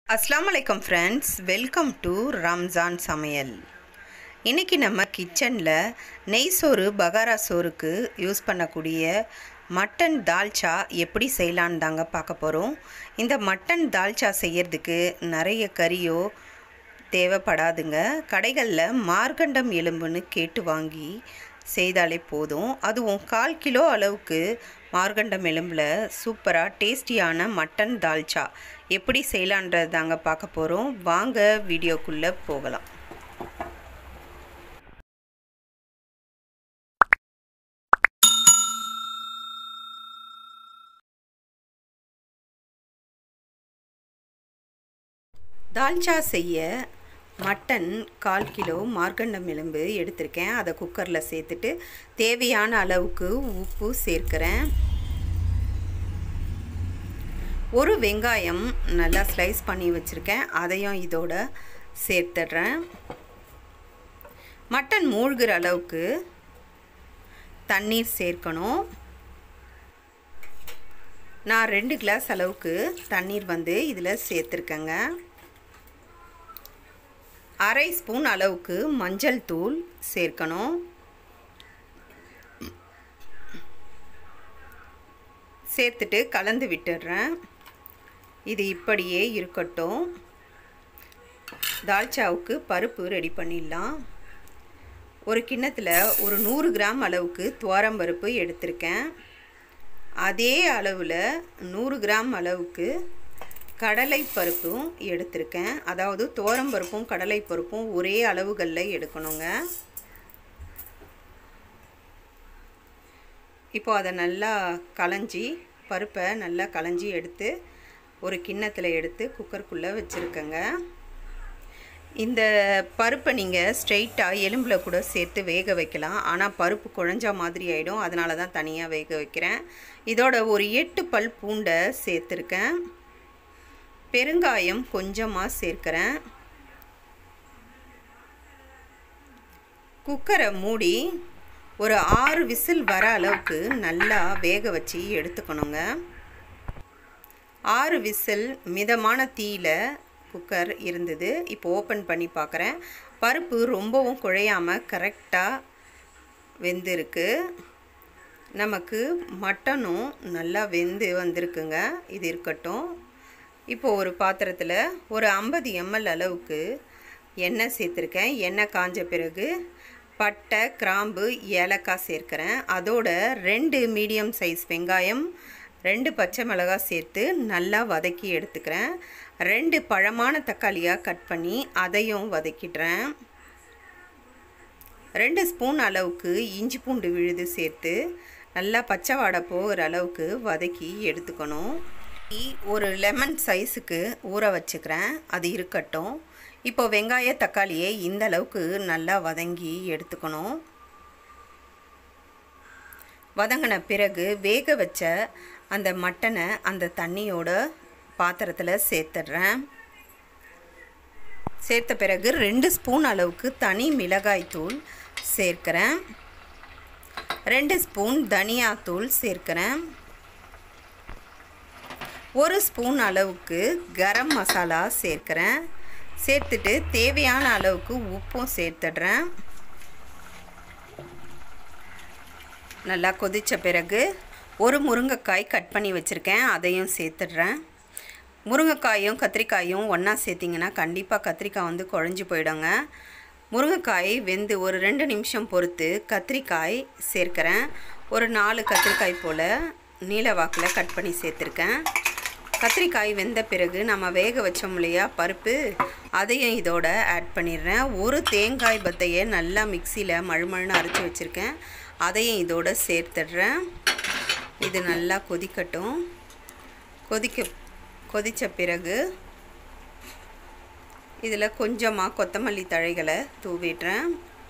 அஸ்ஸலாமு அலைக்கும் friends welcome to Ramzan சமையல் இன்றைக்கி நம்ம கிச்சனில் நெய் சோறு பகாரா சோறுக்கு யூஸ் பண்ணக்கூடிய மட்டன் தால்ச்சா எப்படி செய்யலான்னு தாங்க பார்க்க போகிறோம் இந்த மட்டன் தால்ச்சா செய்யறதுக்கு நிறைய கறியோ தேவைப்படாதுங்க கடைகளில் மார்கண்டம் எலும்புன்னு கேட்டு வாங்கி செய்தாலே போதும் அதுவும் கால் கிலோ அளவுக்கு மார்கண்டம் எலும்பில் சூப்பராக டேஸ்டியான மட்டன் தால்ச்சா எப்படி செய்யலான்றது தாங்க பார்க்க போகிறோம் வாங்க வீடியோக்குள்ளே போகலாம் தால்ச்சா செய்ய மட்டன் கால் கிலோ மார்கண்டம் எலும்பு எடுத்திருக்கேன் அதை குக்கரில் சேர்த்துட்டு தேவையான அளவுக்கு உப்பு சேர்க்குறேன் ஒரு வெங்காயம் நல்லா ஸ்லைஸ் பண்ணி வச்சுருக்கேன் அதையும் இதோட சேர்த்துடுறேன் மட்டன் மூழ்கிற அளவுக்கு தண்ணீர் சேர்க்கணும் நான் ரெண்டு கிளாஸ் அளவுக்கு தண்ணீர் வந்து இதில் சேர்த்துருக்கேங்க அரை ஸ்பூன் அளவுக்கு மஞ்சள் தூள் சேர்க்கணும் சேர்த்துட்டு கலந்து விட்டுடுறேன் இது இப்படியே இருக்கட்டும் தால்ச்சாவுக்கு பருப்பு ரெடி பண்ணிடலாம் ஒரு கிண்ணத்தில் ஒரு நூறு கிராம் அளவுக்கு துவரம்பருப்பு எடுத்திருக்கேன் அதே அளவில் நூறு கிராம் அளவுக்கு கடலை பருப்பும் எடுத்திருக்கேன் அதாவது துவரம்பருப்பும் கடலை பருப்பும் ஒரே அளவுகளில் எடுக்கணுங்க இப்போ அதை நல்லா களைஞ்சி பருப்பை நல்லா களைஞ்சி எடுத்து ஒரு கிண்ணத்தில் எடுத்து குக்கருக்குள்ளே வச்சுருக்கேங்க இந்த பருப்பை நீங்கள் ஸ்ட்ரெயிட்டாக எலும்பில் கூட சேர்த்து வேக வைக்கலாம் ஆனால் பருப்பு குழஞ்சா மாதிரி ஆகிடும் அதனால தான் தனியாக வேக வைக்கிறேன் இதோட ஒரு எட்டு பல் பூண்டை சேர்த்துருக்கேன் பெருங்காயம் கொஞ்சமாக சேர்க்குறேன் குக்கரை மூடி ஒரு ஆறு விசில் வர அளவுக்கு நல்லா வேக வச்சு எடுத்துக்கணுங்க ஆறு விசில் மிதமான தீயில் குக்கர் இருந்தது இப்போ ஓப்பன் பண்ணி பார்க்குறேன் பருப்பு ரொம்பவும் குழையாமல் கரெக்டாக வெந்திருக்கு நமக்கு மட்டனும் நல்லா வெந்து வந்திருக்குங்க இது இருக்கட்டும் இப்போது ஒரு பாத்திரத்தில் ஒரு ஐம்பது எம்எல் அளவுக்கு எண்ணெய் சேர்த்துருக்கேன் எண்ணெய் காஞ்ச பிறகு பட்டை கிராம்பு ஏலக்காய் சேர்க்குறேன் அதோட ரெண்டு மீடியம் சைஸ் வெங்காயம் ரெண்டு பச்சை மிளகாய் சேர்த்து நல்லா வதக்கி எடுத்துக்கிறேன் ரெண்டு பழமான தக்காளியாக கட் பண்ணி அதையும் வதக்கிடுறேன் ரெண்டு ஸ்பூன் அளவுக்கு இஞ்சி பூண்டு விழுது சேர்த்து நல்லா பச்சை வாடை போகிற அளவுக்கு வதக்கி எடுத்துக்கணும் ஒரு லெமன் சைஸுக்கு ஊற வச்சுக்கிறேன் அது இருக்கட்டும் இப்போ வெங்காய தக்காளியை இந்த அளவுக்கு நல்லா வதங்கி எடுத்துக்கணும் வதங்கின பிறகு வேக வச்ச அந்த மட்டனை அந்த தண்ணியோட பாத்திரத்தில் சேர்த்துடுறேன் சேர்த்த பிறகு ரெண்டு ஸ்பூன் அளவுக்கு தனி மிளகாய் தூள் சேர்க்கிறேன் ரெண்டு ஸ்பூன் தனியாத்தூள் சேர்க்கிறேன் ஒரு ஸ்பூன் அளவுக்கு கரம் மசாலா சேர்க்குறேன் சேர்த்துட்டு தேவையான அளவுக்கு உப்பும் சேர்த்துடுறேன் நல்லா கொதித்த பிறகு ஒரு முருங்கைக்காய் கட் பண்ணி வச்சுருக்கேன் அதையும் சேர்த்துடுறேன் முருங்கைக்காயும் கத்திரிக்காயும் ஒன்றா சேர்த்திங்கன்னா கண்டிப்பாக கத்திரிக்காய் வந்து குழஞ்சி போயிடுங்க முருங்கைக்காய் வெந்து ஒரு ரெண்டு நிமிஷம் பொறுத்து கத்திரிக்காய் சேர்க்குறேன் ஒரு நாலு கத்திரிக்காய் போல் நீல வாக்கில் கட் பண்ணி சேர்த்துருக்கேன் கத்திரிக்காய் வெந்த பிறகு நம்ம வேக வச்சோம் இல்லையா பருப்பு அதையும் இதோட ஆட் பண்ணிடுறேன் ஒரு தேங்காய் பத்தையை நல்லா மிக்சியில் மழுமழுன்னு அரைச்சி வச்சுருக்கேன் அதையும் இதோட சேர்த்துடுறேன் இது நல்லா கொதிக்கட்டும் கொதிக்க கொதித்த பிறகு இதில் கொஞ்சமாக கொத்தமல்லி தழைகளை தூவிடுறேன்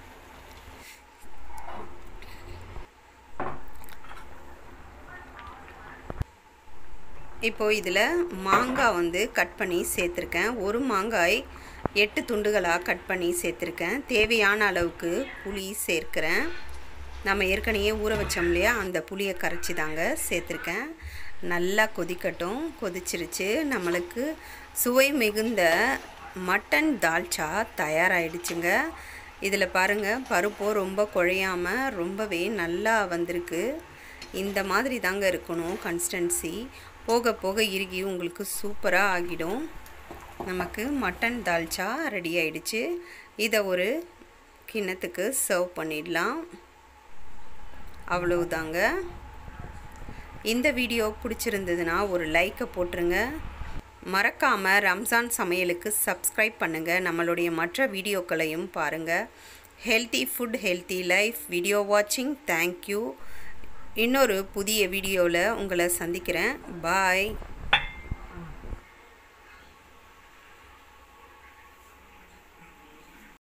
இப்போது இதில் மாங்காய் வந்து கட் பண்ணி சேர்த்துருக்கேன் ஒரு மாங்காய் எட்டு துண்டுகளாக கட் பண்ணி சேர்த்துருக்கேன் தேவையான அளவுக்கு புளி சேர்க்குறேன் நம்ம ஏற்கனவே ஊற வச்சோம் இல்லையா அந்த புளியை கரைச்சி தாங்க சேர்த்துருக்கேன் நல்லா கொதிக்கட்டும் கொதிச்சிருச்சு நம்மளுக்கு சுவை மிகுந்த மட்டன் தால்ச்சா தயாராகிடுச்சுங்க இதில் பாருங்கள் பருப்போ ரொம்ப குழையாமல் ரொம்பவே நல்லா வந்திருக்கு இந்த மாதிரி தாங்க இருக்கணும் கன்சிஸ்டன்சி போக போக இறுகி உங்களுக்கு சூப்பராக ஆகிடும் நமக்கு மட்டன் தால்ச்சா ரெடி ஆயிடுச்சு இதை ஒரு கிண்ணத்துக்கு சர்வ் பண்ணிடலாம் அவ்வளவுதாங்க இந்த வீடியோ பிடிச்சிருந்ததுன்னா ஒரு லைக்கை போட்டுருங்க மறக்காமல் ரம்ஜான் சமையலுக்கு சப்ஸ்கிரைப் பண்ணுங்கள் நம்மளுடைய மற்ற வீடியோக்களையும் பாருங்கள் healthy food healthy life video வாட்சிங் தேங்க்யூ இன்னொரு புதிய வீடியோவில் உங்களை சந்திக்கிறேன் பாய்